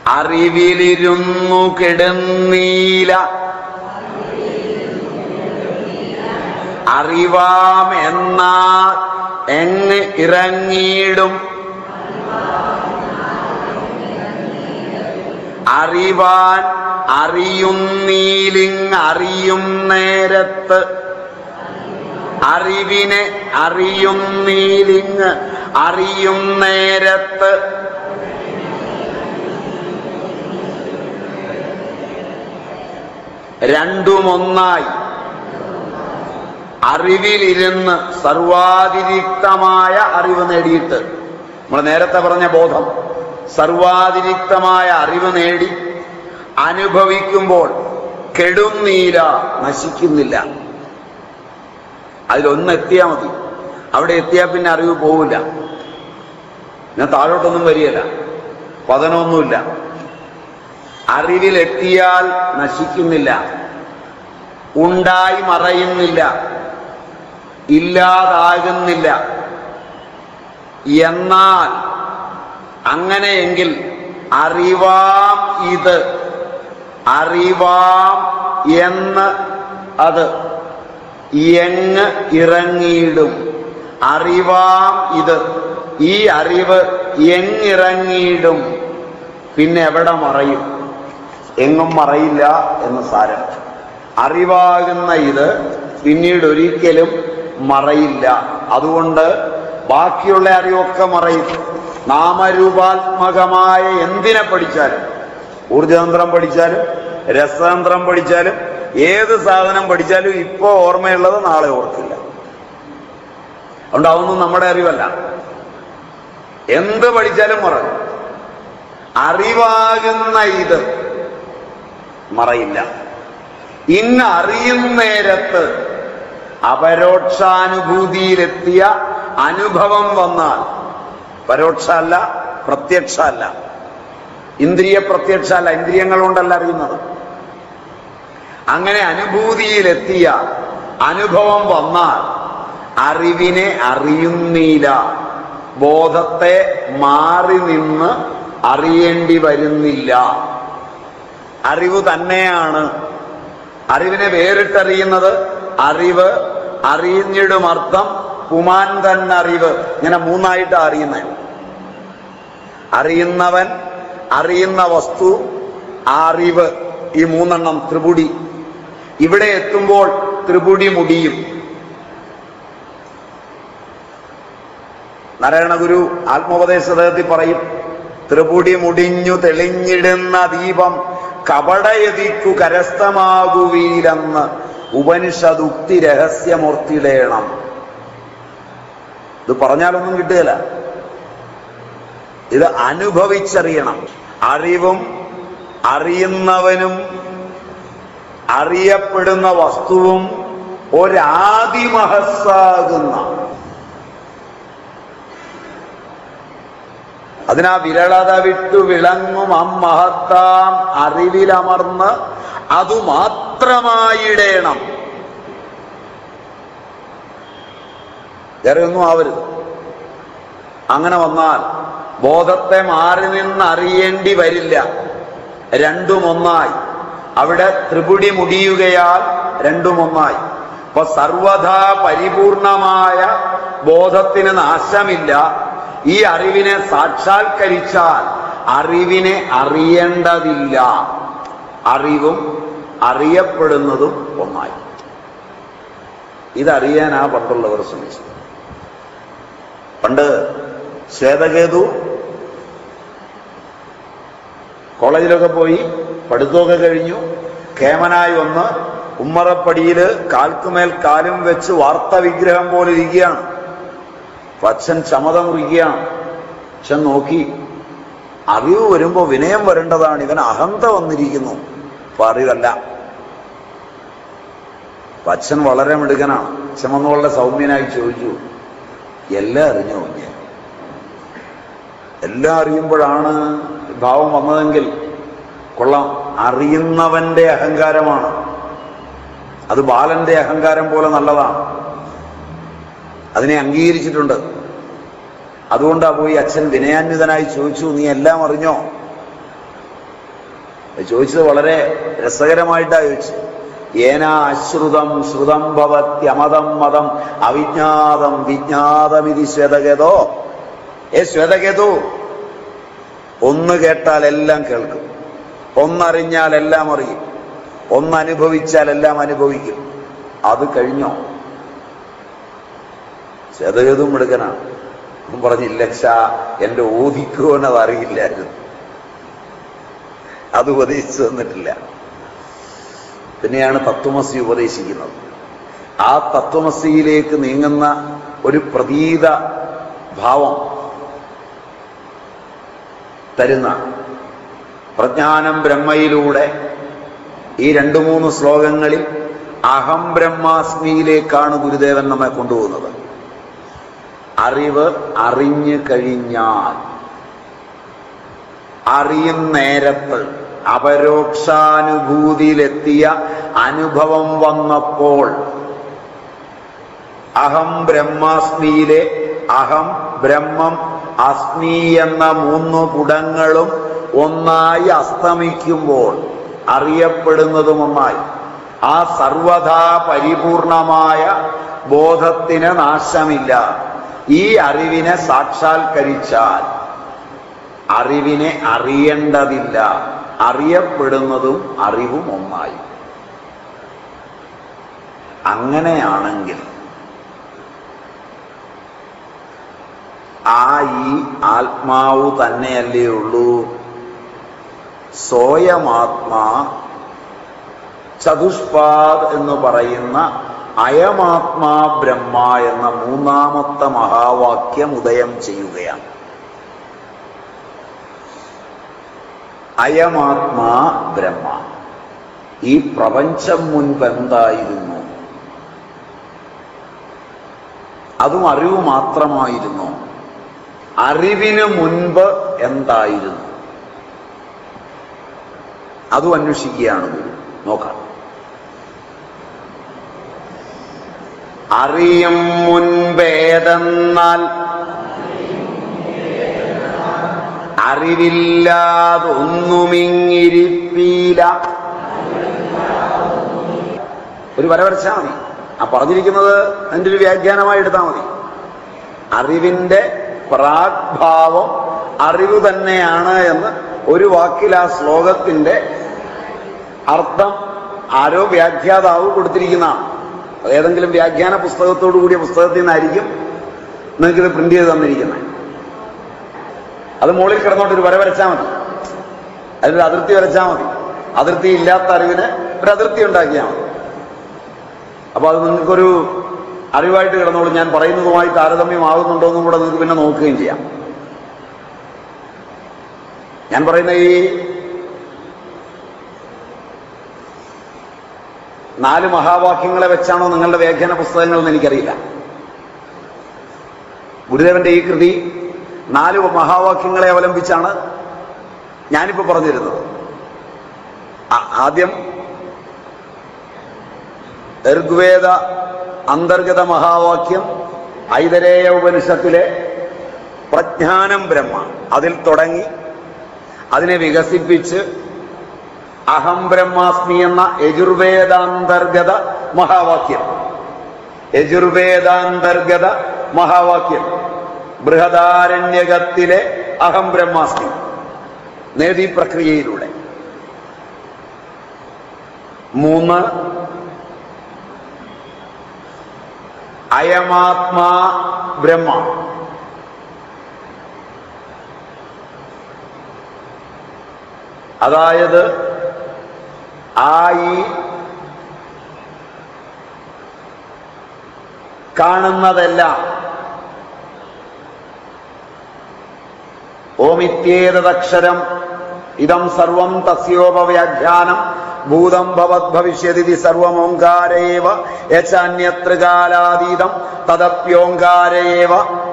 അറിവിലിരുന്നു കെടുന്നീല അറിവാം എന്നാ എങ് ഇറങ്ങിയിടും അറിവാൻ അറിയുന്നീലിങ് അറിയും നേരത്ത് അറിവിനെ അറിയുന്നീലിങ് അറിയും നേരത്ത് രണ്ടുമൊന്നായി അറിവിലിരുന്ന് സർവാതിരിക്തമായ അറിവ് നേടിയിട്ട് നമ്മൾ നേരത്തെ പറഞ്ഞ ബോധം സർവാതിരിക്തമായ അറിവ് നേടി അനുഭവിക്കുമ്പോൾ കെടുന്നീല നശിക്കുന്നില്ല അതിലൊന്ന് എത്തിയാൽ മതി അവിടെ എത്തിയാൽ പിന്നെ അറിവ് പോവില്ല ഞാൻ താഴോട്ടൊന്നും വരികയില്ല പതനമൊന്നുമില്ല അറിവിലെത്തിയാൽ നശിക്കുന്നില്ല ഉണ്ടായി മറയുന്നില്ല ഇല്ലാതാകുന്നില്ല എന്നാൽ അങ്ങനെയെങ്കിൽ അറിവാം ഇത് അറിവാം എന്ന് അത് എങ്ങ് ഇറങ്ങിയിടും അറിവാം ഇത് ഈ അറിവ് എങ്ങിറങ്ങിയിടും പിന്നെ എവിടെ മറയും എങ്ങും മറയില്ല എന്ന് സാരം അറിവാകുന്ന ഇത് പിന്നീട് ഒരിക്കലും മറയില്ല അതുകൊണ്ട് ബാക്കിയുള്ള അറിവൊക്കെ മറയും നാമരൂപാത്മകമായ എന്തിനെ പഠിച്ചാലും ഊർജതന്ത്രം പഠിച്ചാലും രസതന്ത്രം പഠിച്ചാലും ഏത് സാധനം പഠിച്ചാലും ഇപ്പോ ഓർമ്മയുള്ളത് നാളെ ഓർക്കില്ല അതുകൊണ്ട് അതൊന്നും നമ്മുടെ അറിവല്ല എന്ത് പഠിച്ചാലും മറക്കും അറിവാകുന്ന ഇത് മറയില്ല ഇന്ന് അറിയുന്നേരത്ത് അപരോക്ഷാനുഭൂതിയിലെത്തിയ അനുഭവം വന്നാൽ പരോക്ഷ അല്ല പ്രത്യക്ഷ അല്ല ഇന്ദ്രിയ പ്രത്യക്ഷ അല്ല ഇന്ദ്രിയങ്ങൾ കൊണ്ടല്ല അറിയുന്നത് അങ്ങനെ അനുഭൂതിയിലെത്തിയ അനുഭവം വന്നാൽ അറിവിനെ അറിയുന്നില്ല ബോധത്തെ മാറി നിന്ന് അറിയേണ്ടി വരുന്നില്ല അറിവ് തന്നെയാണ് അറിവിനെ വേറിട്ടറിയുന്നത് അറിവ് അറിഞ്ഞിടും അർത്ഥം പുമാൻ തന്നെ അറിവ് ഇങ്ങനെ മൂന്നായിട്ട് അറിയുന്നത് അറിയുന്നവൻ അറിയുന്ന വസ്തു ആ അറിവ് ഈ മൂന്നെണ്ണം ത്രിപുടി ഇവിടെ എത്തുമ്പോൾ ത്രിപുടി മുടിയും നാരായണഗുരു ആത്മോപദേശത്തിൽ പറയും ത്രിപുടി മുടിഞ്ഞു തെളിഞ്ഞിടുന്ന ദീപം കപടയതിക്കു കരസ്ഥമാകുവീലെന്ന് ഉപനിഷദുക്തി രഹസ്യമൂർത്തിടേണം ഇത് പറഞ്ഞാലൊന്നും കിട്ടുകയില്ല ഇത് അനുഭവിച്ചറിയണം അറിവും അറിയുന്നവനും അറിയപ്പെടുന്ന വസ്തുവും ഒരാദിമഹസ്സാകുന്ന അതിനാ വിരളത വിട്ടു വിളങ്ങും അമ്മഹത്താം അറിവിലമർന്ന് അതു മാത്രമായിടേണം വേറെ ഒന്നും ആവരുത് അങ്ങനെ വന്നാൽ ബോധത്തെ മാറി നിന്ന് അറിയേണ്ടി വരില്ല രണ്ടും ഒന്നായി അവിടെ ത്രിപുടി മുടിയുകയാൽ രണ്ടും ഒന്നായി അപ്പൊ സർവഥാ പരിപൂർണമായ ബോധത്തിന് നാശമില്ല ഈ അറിവിനെ സാക്ഷാത്കരിച്ചാൽ അറിവിനെ അറിയേണ്ടതില്ല അറിവും അറിയപ്പെടുന്നതും ഒന്നായി ഇതറിയാനാ പണ്ടുള്ളവർ ശ്രമിച്ചത് പണ്ട് ശ്വേതകേതു കോളേജിലൊക്കെ പോയി പഠിത്തമൊക്കെ കഴിഞ്ഞു കേമനായി വന്ന് ഉമ്മറപ്പടിയില് കാൽക്കുമേൽ കാലും വെച്ച് വാർത്ത വിഗ്രഹം പോലെ ഇരിക്കുകയാണ് അപ്പൊ അച്ഛൻ ചമത മുറിക്കുകയാണ് അച്ഛൻ നോക്കി അറിവ് വരുമ്പോ വിനയം വരേണ്ടതാണ് ഇവൻ അഹന്ത വന്നിരിക്കുന്നു അപ്പൊ അറിവല്ല അപ്പൊ അച്ഛൻ വളരെ മിടുക്കനാണ് അച്ഛൻ വന്ന് വളരെ സൗമ്യനായി ചോദിച്ചു എല്ലാം അറിഞ്ഞോ ഞാൻ എല്ലാം അറിയുമ്പോഴാണ് ഭാവം വന്നതെങ്കിൽ കൊള്ളാം അറിയുന്നവന്റെ അഹങ്കാരമാണ് അത് ബാലന്റെ അഹങ്കാരം പോലെ നല്ലതാണ് അതിനെ അംഗീകരിച്ചിട്ടുണ്ട് അതുകൊണ്ടാ പോയി അച്ഛൻ വിനയാന്വിതനായി ചോദിച്ചു നീ എല്ലാം അറിഞ്ഞോ അത് ചോദിച്ചത് വളരെ രസകരമായിട്ടാ ചോദിച്ചത് ഏന അശ്രുതം ശ്രുതം ഭവത്യമതം മതം അവിജ്ഞാതം വിജ്ഞാതമിതി ശ്വേതകേതോ ഏ ശ്വേതകേതു ഒന്ന് കേട്ടാൽ എല്ലാം കേൾക്കും ഒന്നറിഞ്ഞാൽ എല്ലാം അറിയും ഒന്നനുഭവിച്ചാൽ എല്ലാം അനുഭവിക്കും അത് കഴിഞ്ഞോ ശ്വേതകേതും മിടുക്കനാണ് അവൻ പറഞ്ഞില്ല ക്ഷാ എന്റെ ഓദിക്കുവനത് അറിയില്ലായിരുന്നു അത് ഉപദേശിച്ചു തന്നിട്ടില്ല പിന്നെയാണ് തത്വമസി ഉപദേശിക്കുന്നത് ആ തത്വമസിയിലേക്ക് നീങ്ങുന്ന ഒരു പ്രതീത ഭാവം തരുന്ന പ്രജ്ഞാനം ബ്രഹ്മയിലൂടെ ഈ രണ്ടു മൂന്ന് ശ്ലോകങ്ങളിൽ അഹം ബ്രഹ്മാസ്മിയിലേക്കാണ് ഗുരുദേവൻ നമ്മെ കൊണ്ടുപോകുന്നത് അറിവ് അറിഞ്ഞു കഴിഞ്ഞാൽ അറിയും നേരത്ത് അപരോക്ഷാനുഭൂതിയിലെത്തിയ അനുഭവം വന്നപ്പോൾ അഹം ബ്രഹ്മാസ്മിയിലെ അഹം ബ്രഹ്മം അസ്മി എന്ന മൂന്ന് കുടങ്ങളും ഒന്നായി അസ്തമിക്കുമ്പോൾ അറിയപ്പെടുന്നതും ഒന്നായി ആ സർവഥാ പരിപൂർണമായ ബോധത്തിന് നാശമില്ല ഈ അറിവിനെ സാക്ഷാത്കരിച്ചാൽ അറിവിനെ അറിയേണ്ടതില്ല അറിയപ്പെടുന്നതും അറിവും ഒന്നായി അങ്ങനെയാണെങ്കിൽ ആ ഈ ആത്മാവ് തന്നെയല്ലേ ഉള്ളൂ സ്വയമാത്മാ ചതുഷ്പാദ് എന്ന് പറയുന്ന അയമാത്മാ ബ്രഹ്മ എന്ന മൂന്നാമത്തെ മഹാവാക്യം ഉദയം ചെയ്യുകയാണ് അയമാത്മാ ബ്രഹ്മ ഈ പ്രപഞ്ചം മുൻപ് എന്തായിരുന്നു അതും അറിവ് മാത്രമായിരുന്നു അറിവിന് മുൻപ് എന്തായിരുന്നു അതും അന്വേഷിക്കുകയാണ് ഗുരു നോക്കാം അറിയും മുൻപേതെന്നാൽ അറിവില്ലാതൊന്നുമിങ്ങിരിപ്പീല ഒരു വര വരച്ചാൽ മതി ആ പറഞ്ഞിരിക്കുന്നത് അതിന്റെ ഒരു വ്യാഖ്യാനമായി എടുത്താൽ മതി അറിവിന്റെ പ്രാഗ്ഭാവം അറിവ് തന്നെയാണ് എന്ന് ഒരു വാക്കിൽ ആ ശ്ലോകത്തിന്റെ അർത്ഥം ആരോ വ്യാഖ്യാതാവ് കൊടുത്തിരിക്കുന്നതാണ് അത് ഏതെങ്കിലും വ്യാഖ്യാന പുസ്തകത്തോടു കൂടിയ പുസ്തകത്തിൽ നിന്നായിരിക്കും നിങ്ങൾക്കിത് പ്രിന്റ് ചെയ്ത് തന്നിരിക്കുന്നത് അത് മുകളിൽ കിടന്നോട്ട് ഒരു വര വരച്ചാൽ മതി അതിലൊരു അതിർത്തി വരച്ചാൽ മതി അതിർത്തി ഇല്ലാത്ത അറിവിന് ഒരു അതിർത്തി ഉണ്ടാക്കിയാൽ മതി അപ്പൊ അത് നിങ്ങൾക്കൊരു അറിവായിട്ട് കിടന്നോളൂ ഞാൻ പറയുന്നതുമായി താരതമ്യമാകുന്നുണ്ടോ എന്നും കൂടെ നിങ്ങൾക്ക് പിന്നെ നോക്കുകയും ചെയ്യാം ഞാൻ പറയുന്ന ഈ നാല് മഹാവാക്യങ്ങളെ വെച്ചാണോ നിങ്ങളുടെ വ്യാഖ്യാന പുസ്തകങ്ങൾ എന്ന് എനിക്കറിയില്ല ഗുരുദേവന്റെ ഈ കൃതി നാല് മഹാവാക്യങ്ങളെ അവലംബിച്ചാണ് ഞാനിപ്പോ പറഞ്ഞിരുന്നത് ആ- ആദ്യം ഋഗ്വേദ അന്തർഗത മഹാവാക്യം ഐതരേയ ഉപനിഷത്തിലെ പ്രജ്ഞാനം ബ്രഹ്മ അതിൽ തുടങ്ങി അതിനെ വികസിപ്പിച്ച് അഹം ബ്രഹ്മാസ്മി എന്ന യജുർവേദാന്തർഗത മഹാവാക്യം യജുർവേദാന്തർഗത മഹാവാക്യം ബൃഹദാരണ്യകത്തിലെ അഹം ബ്രഹ്മാസ്മി നേതീ പ്രക്രിയയിലൂടെ മൂന്ന് അയമാത്മാ ബ്രഹ്മ അതായത് ആ ഈ കാണുന്നതെല്ലാം ഓമിത്യേതദക്ഷരം ഇതം സർവം തസ്യോപവ്യാഖ്യാനം ഭൂതം ഭവത് ഭവിഷ്യതി സർവമോങ്കാരേവ യച്ചാന്യത്ര കാലാതീതം തദപ്യോങ്കാരേവ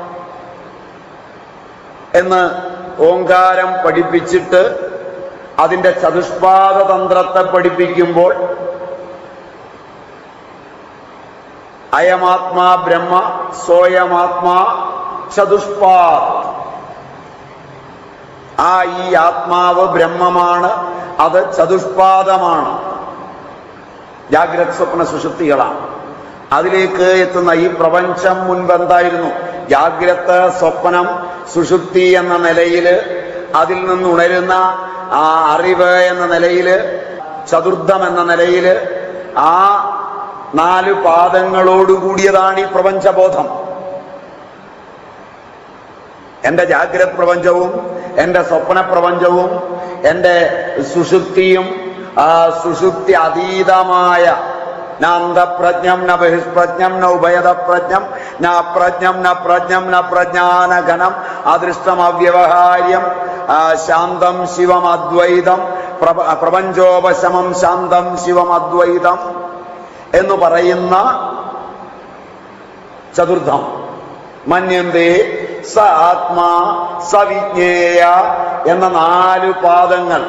എന്ന് ഓങ്കാരം പഠിപ്പിച്ചിട്ട് അതിന്റെ ചതുഷ്പാദ തന്ത്രത്തെ പഠിപ്പിക്കുമ്പോൾ അയമാത്മാ ബ്രഹ്മ സോയമാത്മാ ചതുഷ്പാദ് ആ ഈ ആത്മാവ് ബ്രഹ്മമാണ് അത് ചതുഷ്പാദമാണ് ജാഗ്രത് സ്വപ്ന സുഷുപ്തികളാണ് അതിലേക്ക് എത്തുന്ന ഈ പ്രപഞ്ചം മുൻപ് എന്തായിരുന്നു ജാഗ്രത സ്വപ്നം സുഷുപ്തി എന്ന നിലയില് അതിൽ നിന്ന് ഉണരുന്ന ആ അറിവ് എന്ന നിലയില് ചതുർത്ഥം എന്ന നിലയില് ആ നാല് പാദങ്ങളോടുകൂടിയതാണ് ഈ പ്രപഞ്ചബോധം എന്റെ ജാഗ്രത് പ്രപഞ്ചവും എന്റെ സ്വപ്ന പ്രപഞ്ചവും എന്റെ സുഷുപ്തിയും ആ സുഷുപ്തി അതീതമായ ന അന്തപ്രജ്ഞം ന ബഹിഷ്പ്രജ്ഞം ന ഉഭയതപ്രജ്ഞം ന അപ്രജ്ഞം ന പ്രജ്ഞം ന പ്രജ്ഞാനഘനം അദൃഷ്ടം അവ്യവഹാര്യം ആ, ശാന്തം ശിവം അദ്വൈതം പ്രപ- പ്രപഞ്ചോപശമം ശാന്തം ശിവം അദ്വൈതം എന്ന് പറയുന്ന ചതുർത്ഥം മന്യന്തേ സ ആത്മാ സവിജ്ഞേയ എന്ന നാല് പാദങ്ങൾ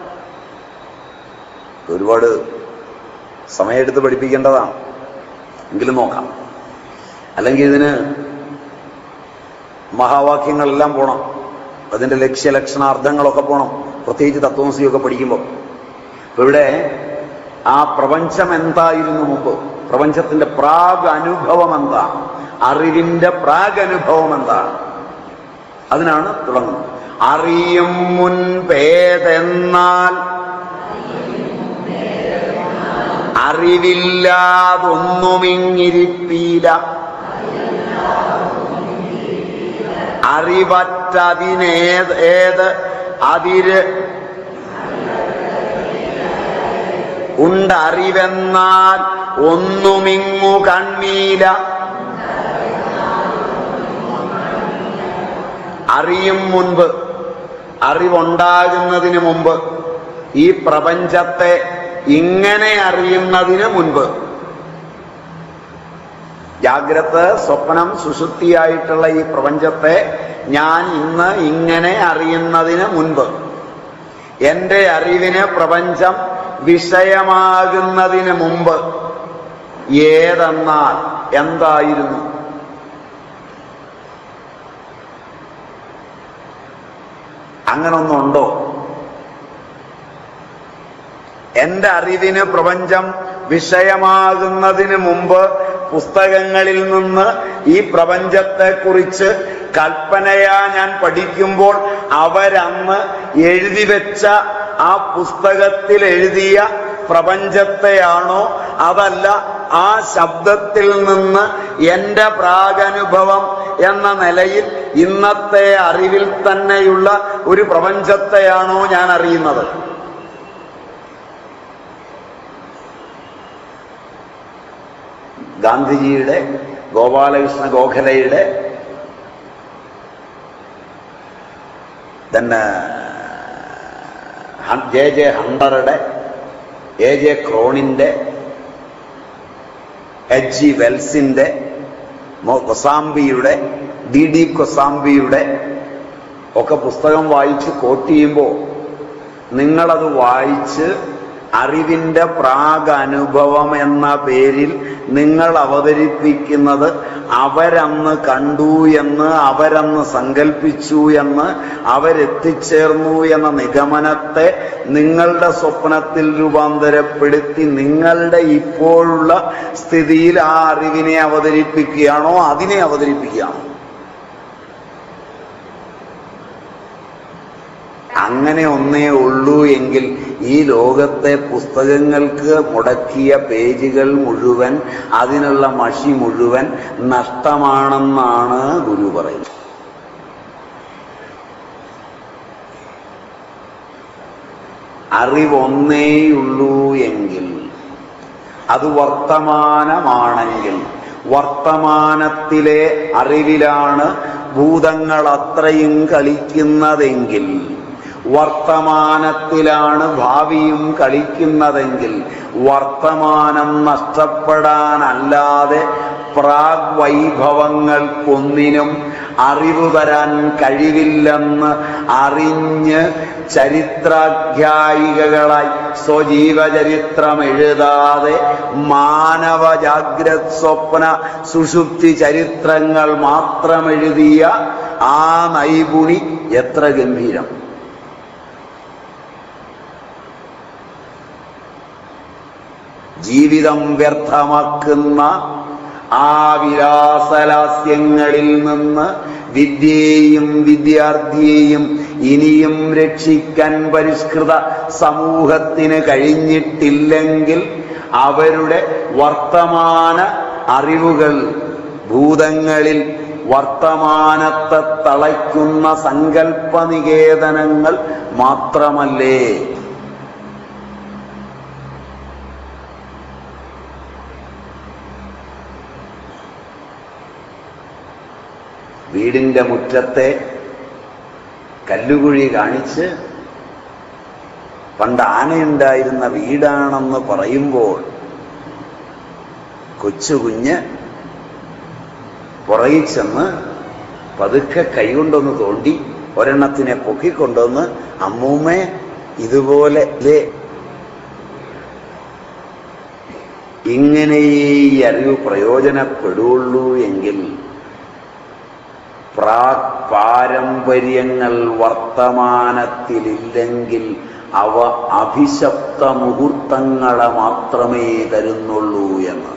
ഒരുപാട് സമയമെടുത്ത് പഠിപ്പിക്കേണ്ടതാണ് എങ്കിലും നോക്കാം അല്ലെങ്കിൽ ഇതിന് മഹാവാക്യങ്ങളെല്ലാം പോണം അതിന്റെ ലക്ഷ്യലക്ഷണാർത്ഥങ്ങളൊക്കെ പോണം പ്രത്യേകിച്ച് തത്വമസിയൊക്കെ പഠിക്കുമ്പോൾ ഇപ്പൊ ഇവിടെ ആ പ്രപഞ്ചം എന്തായിരുന്നു മുമ്പ് പ്രപഞ്ചത്തിന്റെ പ്രാഗ് അനുഭവം എന്താ അറിവിന്റെ പ്രാഗ് അനുഭവം എന്താണ് അതിനാണ് തുടങ്ങുന്നത് അറിയും മുൻപേതെന്നാൽ അറിവില്ലാതൊന്നുമിങ്ങിരിപ്പീല അറിവറ്റതിനേത് ഏത് അതിര് ഉണ്ടറിവെന്നാൽ ഒന്നുമിങ്ങു കണ്ണീല അറിയും മുൻപ് അറിവുണ്ടാകുന്നതിന് മുമ്പ് ഈ പ്രപഞ്ചത്തെ ഇങ്ങനെ അറിയുന്നതിന് മുൻപ് ജാഗ്രത സ്വപ്നം സുഷുപ്തിയായിട്ടുള്ള ഈ പ്രപഞ്ചത്തെ ഞാൻ ഇന്ന് ഇങ്ങനെ അറിയുന്നതിന് മുൻപ് എന്റെ അറിവിന് പ്രപഞ്ചം വിഷയമാകുന്നതിന് മുമ്പ് ഏതെന്നാൽ എന്തായിരുന്നു അങ്ങനൊന്നുണ്ടോ എന്റെ അറിവിന് പ്രപഞ്ചം വിഷയമാകുന്നതിന് മുമ്പ് പുസ്തകങ്ങളിൽ നിന്ന് ഈ പ്രപഞ്ചത്തെക്കുറിച്ച് കൽപ്പനയാ ഞാൻ പഠിക്കുമ്പോൾ അവരന്ന് എഴുതി വെച്ച ആ പുസ്തകത്തിൽ എഴുതിയ പ്രപഞ്ചത്തെയാണോ അതല്ല ആ ശബ്ദത്തിൽ നിന്ന് എന്റെ പ്രാഗനുഭവം എന്ന നിലയിൽ ഇന്നത്തെ അറിവിൽ തന്നെയുള്ള ഒരു പ്രപഞ്ചത്തെയാണോ ഞാൻ അറിയുന്നത് ഗാന്ധിജിയുടെ ഗോപാലകൃഷ്ണ ഗോഖലയുടെ തന്നെ ജെ ജെ ഹണ്ടറുടെ എ ജെ ക്രോണിന്റെ എച്ച് ജി വെൽസിന്റെ മൊ- കൊസാംബിയുടെ ഡി ഡി കൊസാംബിയുടെ ഒക്കെ പുസ്തകം വായിച്ച് കോട്ട് ചെയ്യുമ്പോൾ നിങ്ങളത് വായിച്ച് അറിവിന്റെ പ്രാഗനുഭവം എന്ന പേരിൽ നിങ്ങൾ അവതരിപ്പിക്കുന്നത് അവരന്ന് കണ്ടു എന്ന് അവരന്ന് സങ്കല്പിച്ചു എന്ന് അവരെത്തിച്ചേർന്നു എന്ന നിഗമനത്തെ നിങ്ങളുടെ സ്വപ്നത്തിൽ രൂപാന്തരപ്പെടുത്തി നിങ്ങളുടെ ഇപ്പോഴുള്ള സ്ഥിതിയിൽ ആ അറിവിനെ അവതരിപ്പിക്കുകയാണോ അതിനെ അവതരിപ്പിക്കുകയാണോ അങ്ങനെ ഒന്നേ ഉള്ളൂ എങ്കിൽ ഈ ലോകത്തെ പുസ്തകങ്ങൾക്ക് മുടക്കിയ പേജുകൾ മുഴുവൻ അതിനുള്ള മഷി മുഴുവൻ നഷ്ടമാണെന്നാണ് ഗുരു പറയുന്നത് അറിവൊന്നേയുള്ളൂ എങ്കിൽ അത് വർത്തമാനമാണെങ്കിൽ വർത്തമാനത്തിലെ അറിവിലാണ് ഭൂതങ്ങൾ അത്രയും കളിക്കുന്നതെങ്കിൽ വർത്തമാനത്തിലാണ് ഭാവിയും കളിക്കുന്നതെങ്കിൽ വർത്തമാനം നഷ്ടപ്പെടാനല്ലാതെ പ്രാഗ് വൈഭവങ്ങൾക്കൊന്നിനും അറിവ് തരാൻ കഴിവില്ലെന്ന് അറിഞ്ഞ് ചരിത്രാഖ്യായികകളായി സ്വജീവചരിത്രം എഴുതാതെ മാനവ ജാഗ്രത് സ്വപ്ന സുഷുപ്തി ചരിത്രങ്ങൾ മാത്രം എഴുതിയ ആ നൈപുണി എത്ര ഗംഭീരം ജീവിതം വ്യർത്ഥമാക്കുന്ന ആ വിലാസലാസ്യങ്ങളിൽ നിന്ന് വിദ്യയെയും വിദ്യാർത്ഥിയെയും ഇനിയും രക്ഷിക്കാൻ പരിഷ്കൃത സമൂഹത്തിന് കഴിഞ്ഞിട്ടില്ലെങ്കിൽ അവരുടെ വർത്തമാന അറിവുകൾ ഭൂതങ്ങളിൽ വർത്തമാനത്തെ തളയ്ക്കുന്ന സങ്കല്പനികേതനങ്ങൾ മാത്രമല്ലേ വീടിന്റെ മുറ്റത്തെ കല്ലുകുഴി കാണിച്ച് പണ്ട് ആനയുണ്ടായിരുന്ന വീടാണെന്ന് പറയുമ്പോൾ കൊച്ചു കുഞ്ഞ് പുറകിൽ ചെന്ന് പതുക്കെ കൈകൊണ്ടൊന്ന് തോണ്ടി ഒരെണ്ണത്തിനെ പൊക്കിക്കൊണ്ടുവന്ന് അമ്മൂമ്മേ ഇതുപോലെ ലേ ഇങ്ങനെയേ ഈ അറിവ് പ്രയോജനപ്പെടുള്ളൂ എങ്കിൽ പ്രാക് പാരമ്പര്യങ്ങൾ വർത്തമാനത്തിലില്ലെങ്കിൽ അവ അഭിശപ്ത മുഹൂർത്തങ്ങളെ മാത്രമേ തരുന്നുള്ളൂ എന്ന്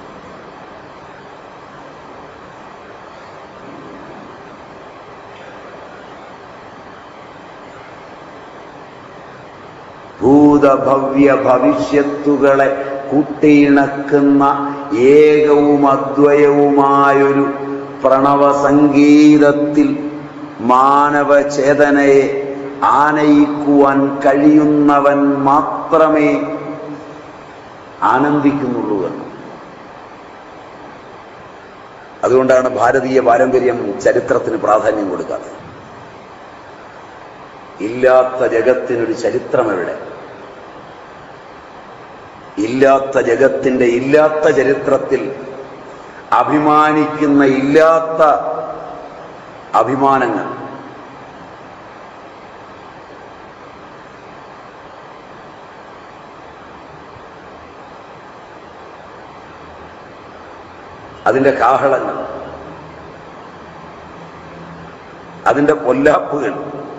ഭൂതഭവ്യ ഭവിഷ്യത്തുകളെ കൂട്ടിയിണക്കുന്ന ഏകവും അദ്വയവുമായൊരു പ്രണവ സംഗീതത്തിൽ മാനവചേതനയെ ആനയിക്കുവാൻ കഴിയുന്നവൻ മാത്രമേ ആനന്ദിക്കുന്നുള്ളൂ എന്ന് അതുകൊണ്ടാണ് ഭാരതീയ പാരമ്പര്യം ചരിത്രത്തിന് പ്രാധാന്യം കൊടുക്കാത്തത് ഇല്ലാത്ത ജഗത്തിനൊരു ചരിത്രം എവിടെ ഇല്ലാത്ത ജഗത്തിന്റെ ഇല്ലാത്ത ചരിത്രത്തിൽ അഭിമാനിക്കുന്ന ഇല്ലാത്ത അഭിമാനങ്ങൾ അതിന്റെ കാഹളങ്ങൾ അതിന്റെ പൊല്ലാപ്പുകൾ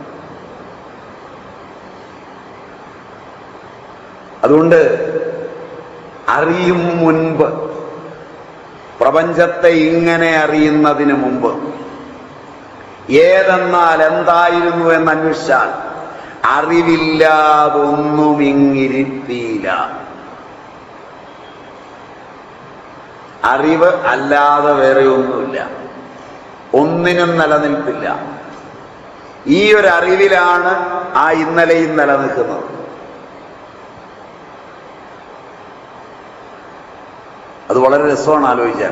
അതുകൊണ്ട് അറിയും മുൻപ് പ്രപഞ്ചത്തെ ഇങ്ങനെ അറിയുന്നതിന് മുമ്പ് ഏതെന്നാൽ എന്തായിരുന്നു എന്ന് അന്വേഷിച്ചാൽ അറിവില്ലാതൊന്നും ഇങ്ങിരിപ്പിയില്ല അറിവ് അല്ലാതെ വേറെ ഒന്നുമില്ല ഒന്നിനും നിലനിൽപ്പില്ല ഈ ഒരു അറിവിലാണ് ആ ഇന്നലെയും നിലനിൽക്കുന്നത് അത് വളരെ രസമാണ് ആലോചിക്കാൻ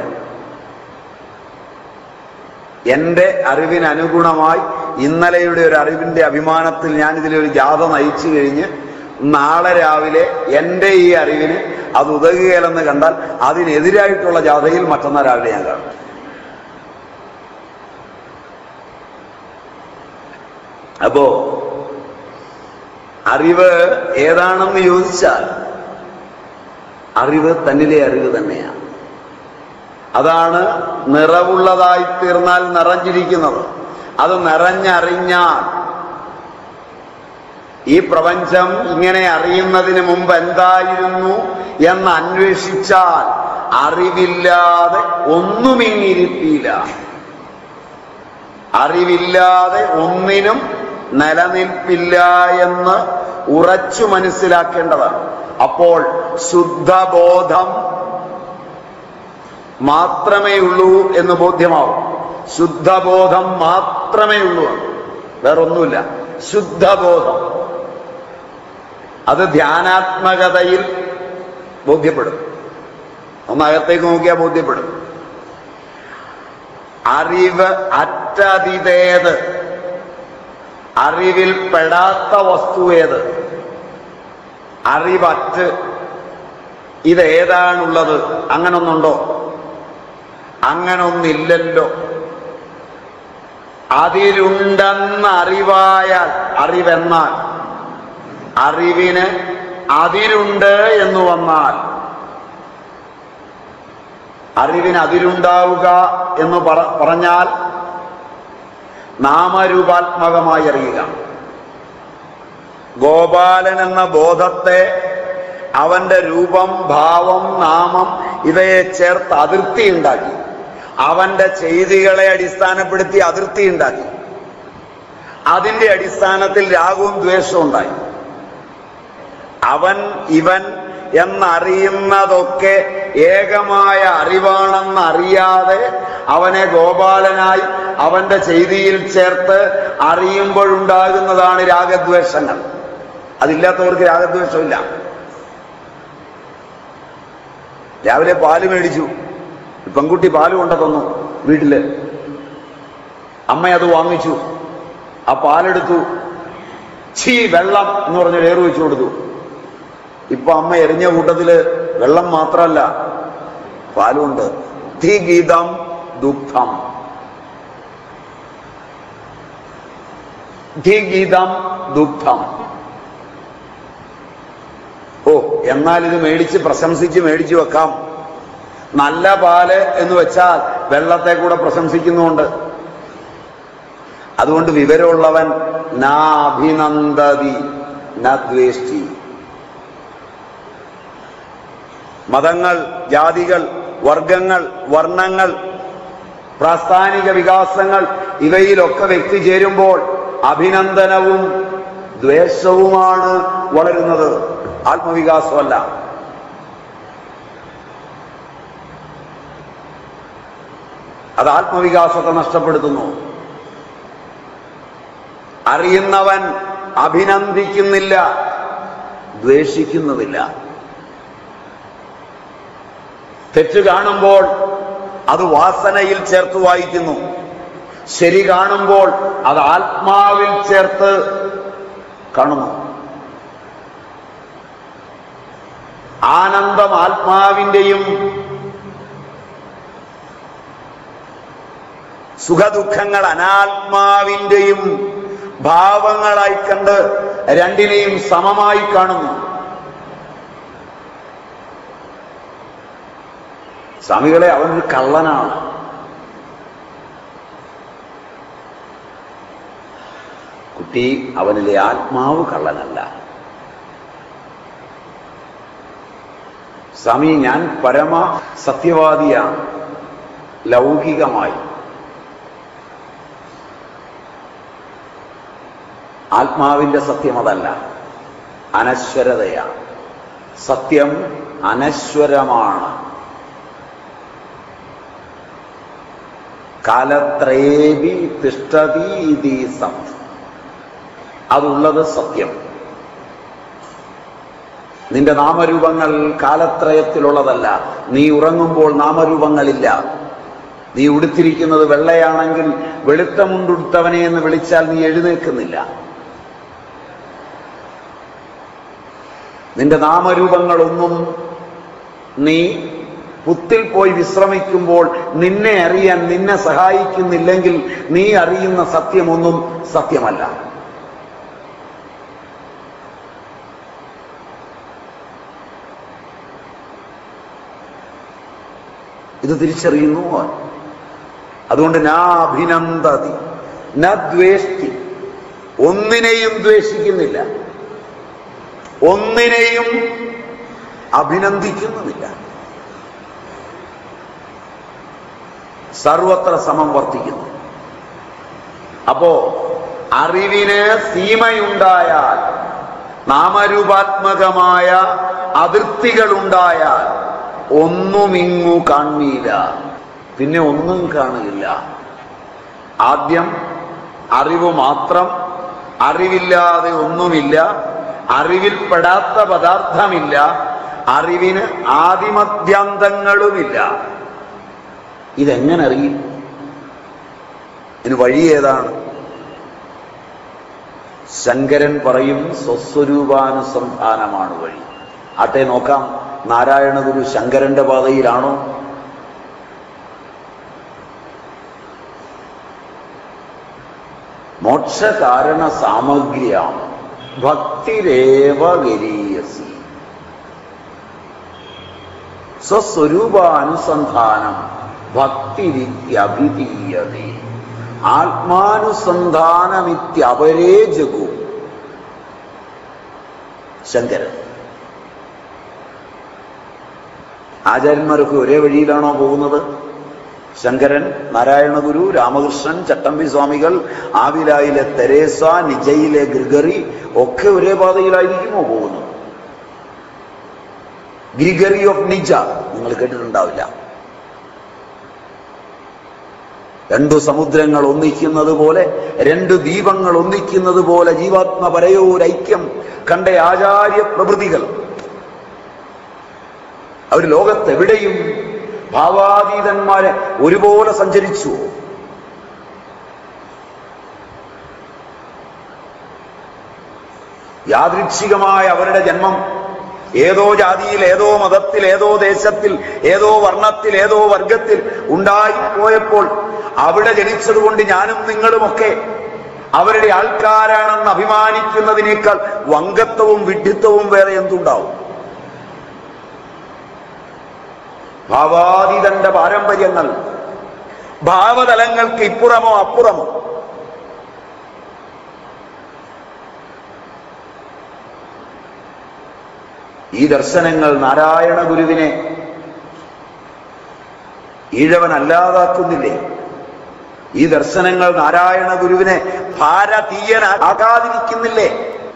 എന്റെ അറിവിനനുഗുണമായി ഇന്നലെയുടെ ഒരു അറിവിന്റെ അഭിമാനത്തിൽ ഞാൻ ഇതിലൊരു ജാഥ നയിച്ചു കഴിഞ്ഞ് നാളെ രാവിലെ എന്റെ ഈ അറിവിന് അത് ഉതകുകയില്ലെന്ന് കണ്ടാൽ അതിനെതിരായിട്ടുള്ള ജാഥയിൽ മറ്റന്നാൾ രാവിലെ ഞാൻ കാണും അപ്പോ അറിവ് ഏതാണെന്ന് ചോദിച്ചാൽ അറിവ് തന്നിലെ അറിവ് തന്നെയാണ് അതാണ് നിറവുള്ളതായി തീർന്നാൽ നിറഞ്ഞിരിക്കുന്നത് അത് നിറഞ്ഞറിഞ്ഞാൽ ഈ പ്രപഞ്ചം ഇങ്ങനെ അറിയുന്നതിന് മുമ്പ് എന്തായിരുന്നു എന്ന് അന്വേഷിച്ചാൽ അറിവില്ലാതെ ഒന്നും ഇങ്ങിരിപ്പില്ല അറിവില്ലാതെ ഒന്നിനും നിലനിൽപ്പില്ല എന്ന് ഉറച്ചു മനസ്സിലാക്കേണ്ടതാണ് അപ്പോൾ ശുദ്ധബോധം മാത്രമേ ഉള്ളൂ എന്ന് ബോധ്യമാവും ശുദ്ധബോധം മാത്രമേ ഉള്ളൂ വേറൊന്നുമില്ല ശുദ്ധബോധം അത് ധ്യാനാത്മകതയിൽ ബോധ്യപ്പെടും ഒന്ന് അകത്തേക്ക് നോക്കിയാൽ ബോധ്യപ്പെടും അറിവ് അറ്റതിതേത് അറിവിൽ പെടാത്ത വസ്തു ഏത് അറിവറ്റ് ഇതേതാണുള്ളത് അങ്ങനൊന്നുണ്ടോ അങ്ങനൊന്നില്ലല്ലോ അതിലുണ്ടെന്ന് അറിവായാൽ അറിവെന്നാൽ അറിവിന് അതിരുണ്ട് എന്ന് വന്നാൽ അറിവിന് അതിരുണ്ടാവുക എന്ന് പറ- പറഞ്ഞാൽ നാമരൂപാത്മകമായി അറിയുക ഗോപാലൻ എന്ന ബോധത്തെ അവന്റെ രൂപം ഭാവം നാമം ഇവയെ ചേർത്ത് അതിർത്തി ഉണ്ടാക്കി അവന്റെ ചെയ്തികളെ അടിസ്ഥാനപ്പെടുത്തി അതിർത്തി ഉണ്ടാക്കി അതിന്റെ അടിസ്ഥാനത്തിൽ രാഗവും ദ്വേഷവും ഉണ്ടായി അവൻ ഇവൻ എന്നറിയുന്നതൊക്കെ ഏകമായ അറിവാണെന്ന് അറിയാതെ അവനെ ഗോപാലനായി അവന്റെ ചെയ്തിയിൽ ചേർത്ത് അറിയുമ്പോഴുണ്ടാകുന്നതാണ് രാഗദ്വേഷങ്ങൾ അതില്ലാത്തവർക്ക് രാഗദ്വേഷമില്ല രാവിലെ പാല് മേടിച്ചു പെൺകുട്ടി പാല് കൊണ്ട തന്നു വീട്ടില് അമ്മ അത് വാങ്ങിച്ചു ആ പാലെടുത്തു ഛീ വെള്ളം എന്ന് പറഞ്ഞ് ഏറ് വെച്ചു കൊടുത്തു ഇപ്പൊ അമ്മ എറിഞ്ഞ കൂട്ടത്തില് വെള്ളം മാത്രമല്ല പാലുണ്ട് ഗീതം ദുഗ്ധം ഗീതം ദുഗ്ധം ഓ എന്നാൽ ഇത് മേടിച്ച് പ്രശംസിച്ച് മേടിച്ചു വെക്കാം നല്ല പാല് എന്ന് വെച്ചാൽ വെള്ളത്തെ കൂടെ പ്രശംസിക്കുന്നുണ്ട് അതുകൊണ്ട് വിവരമുള്ളവൻ നാഭിനന്ദതി നദ്വേഷ്ടി മതങ്ങൾ ജാതികൾ വർഗങ്ങൾ വർണ്ണങ്ങൾ പ്രാസ്ഥാനിക വികാസങ്ങൾ ഇവയിലൊക്കെ വ്യക്തി ചേരുമ്പോൾ അഭിനന്ദനവും ദ്വേഷവുമാണ് വളരുന്നത് ആത്മവികാസമല്ല അത് ആത്മവികാസത്തെ നഷ്ടപ്പെടുത്തുന്നു അറിയുന്നവൻ അഭിനന്ദിക്കുന്നില്ല ദ്വേഷിക്കുന്നുമില്ല തെറ്റ് കാണുമ്പോൾ അത് വാസനയിൽ ചേർത്ത് വായിക്കുന്നു ശരി കാണുമ്പോൾ അത് ആത്മാവിൽ ചേർത്ത് കാണുന്നു ആനന്ദം ആത്മാവിന്റെയും സുഖദുഃഖങ്ങൾ അനാത്മാവിന്റെയും ഭാവങ്ങളായി കണ്ട് രണ്ടിനെയും സമമായി കാണുന്നു സ്വാമികളെ അവനൊരു കള്ളനാണ് കുട്ടി അവനിലെ ആത്മാവ് കള്ളനല്ല സ്വാമി ഞാൻ പരമ സത്യവാദിയാണ് ലൗകികമായി ആത്മാവിന്റെ സത്യം അതല്ല അനശ്വരതയാണ് സത്യം അനശ്വരമാണ് കാലത്രേബി തിഷ്ടതീതി സത് അതുള്ളത് സത്യം നിന്റെ നാമരൂപങ്ങൾ കാലത്രയത്തിലുള്ളതല്ല നീ ഉറങ്ങുമ്പോൾ നാമരൂപങ്ങളില്ല നീ ഉടുത്തിരിക്കുന്നത് വെള്ളയാണെങ്കിൽ വെളുത്ത മുണ്ടുടുത്തവനെ എന്ന് വിളിച്ചാൽ നീ എഴുന്നേൽക്കുന്നില്ല നിന്റെ നാമരൂപങ്ങളൊന്നും നീ പുത്തിൽ പോയി വിശ്രമിക്കുമ്പോൾ നിന്നെ അറിയാൻ നിന്നെ സഹായിക്കുന്നില്ലെങ്കിൽ നീ അറിയുന്ന സത്യമൊന്നും സത്യമല്ല ഇത് തിരിച്ചറിയുന്നു അവൻ. അതുകൊണ്ട് നാ അഭിനന്ദതി ന ദ്വേഷ്ടി ഒന്നിനെയും ദ്വേഷിക്കുന്നില്ല ഒന്നിനെയും അഭിനന്ദിക്കുന്നുമില്ല സർവത്ര സമം വർത്തിക്കുന്നു അപ്പോ അറിവിന് സീമയുണ്ടായാൽ നാമരൂപാത്മകമായ അതിർത്തികളുണ്ടായാൽ ഒന്നുമിങ്ങു കാൺമീല പിന്നെ ഒന്നും കാണുകയില്ല ആദ്യം അറിവ് മാത്രം അറിവില്ലാതെ ഒന്നുമില്ല അറിവിൽപ്പെടാത്ത പദാർത്ഥമില്ല അറിവിന് ആദിമധ്യാന്തങ്ങളുമില്ല ഇതെങ്ങനെ അറിയും ഇതിന് വഴി ഏതാണ് ശങ്കരൻ പറയും സ്വസ്വരൂപാനുസന്ധാനമാണ് വഴി ആട്ടെ നോക്കാം നാരായണ ഗുരു ശങ്കരന്റെ പാതയിലാണോ മോക്ഷകാരണ സാമഗ്രിയാണ് ഭക്തിരേവ ഗരീയസി സ്വസ്വരൂപാനുസന്ധാനം ഭക്തിരിത്യഭിധീയതേ ആത്മാനുസന്ധാനമിത്യപരേ ജഗു ശങ്കരൻ ആചാര്യന്മാരൊക്കെ ഒരേ വഴിയിലാണോ പോകുന്നത് ശങ്കരൻ നാരായണ ഗുരു രാമകൃഷ്ണൻ ചട്ടമ്പി സ്വാമികൾ ആവിലായിലെ തെരേസ നിജയിലെ ഗ്രിഗറി ഒക്കെ ഒരേ പാതയിലായിരിക്കുമോ പോകുന്നത് ഗ്രിഗറി ഓഫ് നിജ നിങ്ങൾ കേട്ടിട്ടുണ്ടാവില്ല രണ്ടു സമുദ്രങ്ങൾ ഒന്നിക്കുന്നത് പോലെ രണ്ട് ദീപങ്ങൾ ഒന്നിക്കുന്നത് പോലെ ജീവാത്മ പരയോരൈക്യം കണ്ട ആചാര്യ പ്രഭൃതികൾ അവർ ലോകത്തെവിടെയും ഭാവാതീതന്മാരെ ഒരുപോലെ സഞ്ചരിച്ചു യാദൃച്ഛികമായ അവരുടെ ജന്മം ഏതോ ജാതിയിൽ ഏതോ മതത്തിൽ ഏതോ ദേശത്തിൽ ഏതോ വർണ്ണത്തിൽ ഏതോ വർഗത്തിൽ ഉണ്ടായിപ്പോയപ്പോൾ അവിടെ ജനിച്ചതുകൊണ്ട് ഞാനും നിങ്ങളുമൊക്കെ അവരുടെ ആൾക്കാരാണെന്ന് അഭിമാനിക്കുന്നതിനേക്കാൾ വങ്കത്വവും വിഡ്ഢിത്വവും വേറെ എന്തുണ്ടാവും ഭാവാതീതന്റെ പാരമ്പര്യങ്ങൾ ഭാവതലങ്ങൾക്ക് ഇപ്പുറമോ അപ്പുറമോ ഈ ദർശനങ്ങൾ നാരായണ ഗുരുവിനെ ഈഴവൻ അല്ലാതാക്കുന്നില്ലേ ഈ ദർശനങ്ങൾ നാരായണ ഗുരുവിനെ ഭാരതീയനാകാതിരിക്കുന്നില്ലേ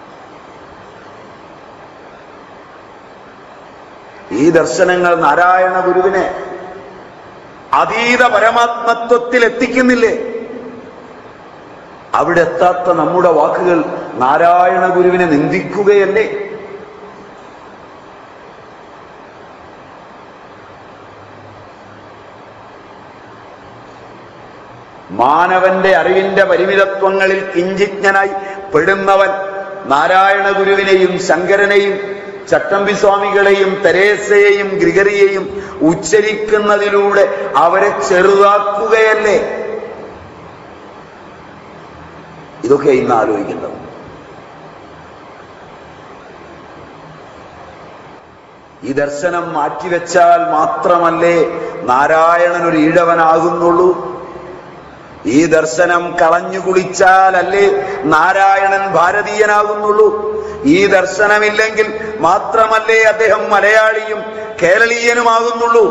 ഈ ദർശനങ്ങൾ നാരായണ ഗുരുവിനെ അതീത പരമാത്മത്വത്തിൽ എത്തിക്കുന്നില്ലേ അവിടെ എത്താത്ത നമ്മുടെ വാക്കുകൾ നാരായണ ഗുരുവിനെ നിന്ദിക്കുകയല്ലേ മാനവന്റെ അറിവിന്റെ പരിമിതത്വങ്ങളിൽ കിഞ്ചിജ്ഞനായി പെടുന്നവൻ നാരായണ ഗുരുവിനെയും ശങ്കരനെയും ചട്ടമ്പി സ്വാമികളെയും തെരേസയെയും ഗ്രിഗറിയെയും ഉച്ചരിക്കുന്നതിലൂടെ അവരെ ചെറുതാക്കുകയല്ലേ ഇതൊക്കെ ഇന്ന് ആലോചിക്കേണ്ടത് ഈ ദർശനം മാറ്റിവെച്ചാൽ മാത്രമല്ലേ നാരായണൻ ഒരു ഈഴവനാകുന്നുള്ളൂ ഈ ദർശനം കളഞ്ഞു കുളിച്ചാലല്ലേ നാരായണൻ ഭാരതീയനാകുന്നുള്ളൂ ഈ ദർശനമില്ലെങ്കിൽ മാത്രമല്ലേ അദ്ദേഹം മലയാളിയും കേരളീയനുമാകുന്നുള്ളൂ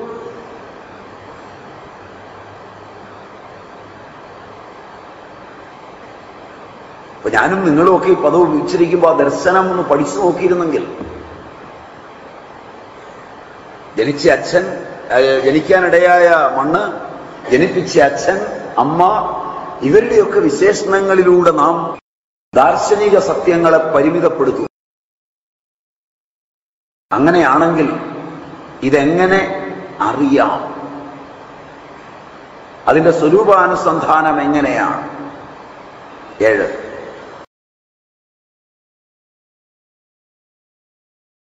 അപ്പൊ ഞാനും നിങ്ങളും ഒക്കെ ഈ പദം ഉച്ചരിക്കുമ്പോൾ ആ ദർശനം ഒന്ന് പഠിച്ചു നോക്കിയിരുന്നെങ്കിൽ ജനിച്ച അച്ഛൻ ഏഹ്, ജനിക്കാനിടയായ മണ്ണ് ജനിപ്പിച്ച അച്ഛൻ അമ്മ ഇവരുടെയൊക്കെ വിശേഷണങ്ങളിലൂടെ നാം ദാർശനിക സത്യങ്ങളെ പരിമിതപ്പെടുത്തും അങ്ങനെയാണെങ്കിൽ ഇതെങ്ങനെ അറിയാം അതിന്റെ സ്വരൂപാനുസന്ധാനം എങ്ങനെയാണ് ഏഴ്